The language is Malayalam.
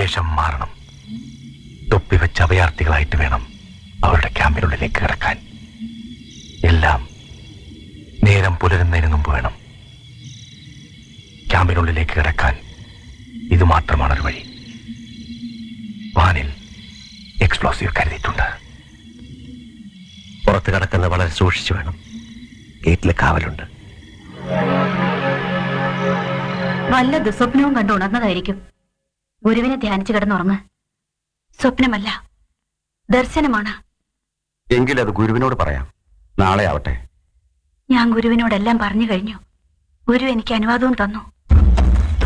വേഷം മാറണം തൊപ്പി വെച്ച അഭയാർത്ഥികളായിട്ട് വേണം അവരുടെ ക്യാമ്പിനുള്ളിലേക്ക് കിടക്കാൻ എല്ലാം നേരം പുലരുന്നതിന് മുമ്പ് വേണം ക്യാമ്പിനുള്ളിലേക്ക് കിടക്കാൻ ഇത് മാത്രമാണ് ഒരു വഴി വാനിൽ എക്സ്പ്ലോസീവ് കരുതിയിട്ടുണ്ട് പുറത്ത് കിടക്കുന്ന വളരെ സൂക്ഷിച്ചു വേണം ഗേറ്റിൽ കാവലുണ്ട് വല്ല ദുസ്വപ്നവും കണ്ട് ഉണർന്നതായിരിക്കും ഗുരുവിനെ ധ്യാനിച്ചു കിടന്നുറങ്ങ് സ്വപ്നമല്ല ദർശനമാണ് എങ്കിൽ അത് ഗുരുവിനോട് പറയാം നാളെ ആവട്ടെ ഞാൻ ഗുരുവിനോടെല്ലാം പറഞ്ഞു കഴിഞ്ഞു ഗുരു എനിക്ക് അനുവാദവും തന്നു